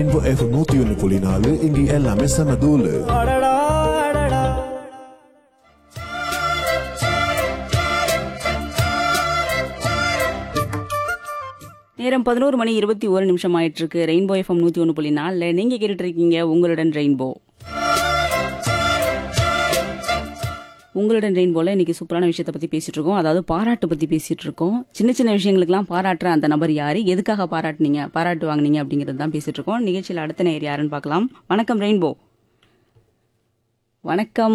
Rainbow F நூத்தி ஒன்னு புள்ளி நாலு இங்க எல்லாமே செம தூளு அடடா அடடா நேரம் பதினோரு மணி இருபத்தி ஒரு நிமிஷம் ஆயிட்டு இருக்கு ரெயின்போ எஃப்எம் நூத்தி ஒன்று புள்ளி நாலில் நீங்க கேட்டுட்டு இருக்கீங்க உங்களுடன் ரெயின்போ உங்களுடன் ரெயின்போல இன்னைக்கு சூப்பரான விஷயத்தை பத்தி பேசிட்டு இருக்கோம் அதாவது பாராட்டு பத்தி பேசிட்டு இருக்கோம் சின்ன சின்ன விஷயங்களுக்கெல்லாம் பாராட்டுற அந்த நபர் யாரு எதுக்காக பாராட்டுனீங்க பாராட்டு வாங்குனீங்க அப்படிங்கிறது தான் பேசிட்டு இருக்கோம் நிகழ்ச்சியில் அடுத்த நேர் யாருன்னு பார்க்கலாம் வணக்கம் ரெயின்போ வணக்கம்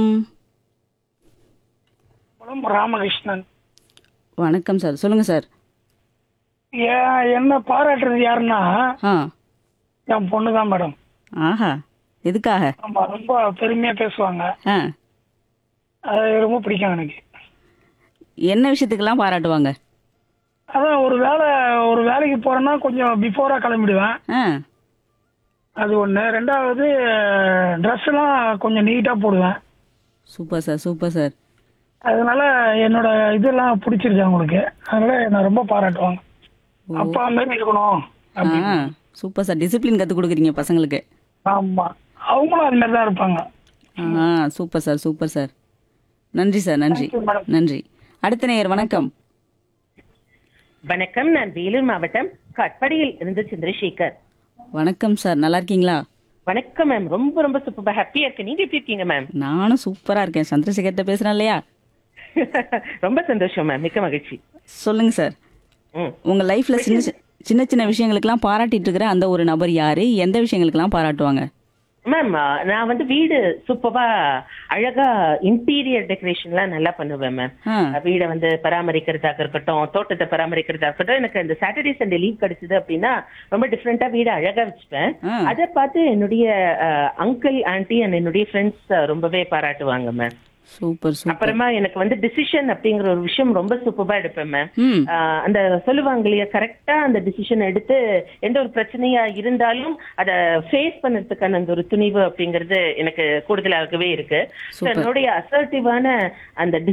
குளம் ராமகிருஷ்ணன் வணக்கம் சார் சொல்லுங்க சார் ஏன் என்ன பாராட்டுறது யாருன்னா ஆ என் பொண்ணு தான் மேடம் ஆஹா எதுக்காக ஆமா ரொம்ப பெருமையா பேசுவாங்க ஆ அது ரொம்ப பிடிக்கும் எனக்கு என்ன விஷயத்துக்கெல்லாம் பாராட்டுவாங்க அதான் ஒரு வேலை ஒரு வேலைக்கு போறேன்னா கொஞ்சம் பிஃபோரா கிளம்பிடுவேன் ஆ அது ஒண்ணு ரெண்டாவது ட்ரெஸ் எல்லாம் கொஞ்சம் நீட்டா போடுவேன் சூப்பர் சார் சூப்பர் சார் அதனால என்னோட இதெல்லாம் பிடிச்சிருச்சு அவங்களுக்கு அதனால என்ன ரொம்ப பாராட்டுவாங்க அப்பா மாதிரி இருக்கணும் அப்படி ஆ சூப்பர் சார் டிசிப்ளின் கற்றுக் கொடுக்குறீங்க பசங்களுக்கு ஆமா அவங்களும் அது மாதிரி தான் இருப்பாங்க ஆ சூப்பர் சார் சூப்பர் சார் நன்றி சார் நன்றி Thank you, madam. நன்றி அடுத்த நேயர் வணக்கம் வணக்கம் நான் வேலூர் மாவட்டம் கட்படியில் இருந்து சந்திரசேகர் வணக்கம் சார் நல்லா இருக்கீங்களா வணக்கம் மேம் ரொம்ப ரொம்ப சூப்பர் ஹாப்பியா இருக்கு நீங்க எப்படி இருக்கீங்க மேம் நானும் சூப்பரா இருக்கேன் சந்திரசேகர்கிட்ட பேசுறேன் இல்லையா ரொம்ப சந்தோஷம் மேம் மிக்க மகிழ்ச்சி சொல்லுங்க சார் ம். உங்க லைஃப்ல சின்ன சி- சின்ன சின்ன விஷயங்களுக்கெல்லாம் பாராட்டிட்டு இருக்கிற அந்த ஒரு நபர் யாரு எந்த விஷயங்களுக்கெல்லாம் பாராட்டுவாங்க மேம் நான் வந்து வீடு சூப்பரா அழகா இன்டீரியர் டெக்கரேஷன்லாம் நல்லா பண்ணுவேன் மேம் ஆ வீடை வந்து பராமரிக்கிறதாக இருக்கட்டும் தோட்டத்தை பராமரிக்கிறதா இருக்கட்டும் எனக்கு இந்த சாட்டர்டே சண்டே லீவ் கிடைச்சது அப்படின்னா ரொம்ப டிஃப்ரெண்டா வீடை அழகா வச்சுப்பேன் ஆ. அதை பார்த்து என்னுடைய அங்கிள் ஆன்டி அண்ட் என்னுடைய ஃப்ரெண்ட்ஸ் ரொம்பவே பாராட்டுவாங்க மேம் சூப்பர் சூப்பர் அப்புறமா எனக்கு வந்து டிசிஷன் அப்படிங்கிற ஒரு விஷயம் ரொம்ப சூப்பரா எடுப்பேன் மேம் ம் ஆஹ் அந்த சொல்லுவாங்க இல்லையா கரெக்டா அந்த டிசிஷன் எடுத்து எந்த ஒரு பிரச்சனையா இருந்தாலும் அதை ஃபேஸ் பண்ணதுக்கான அந்த ஒரு துணிவு அப்படிங்கிறது எனக்கு கூடுதலாகவே இருக்கு So, Super. என்னுடைய அசர்ட்டிவான அந்த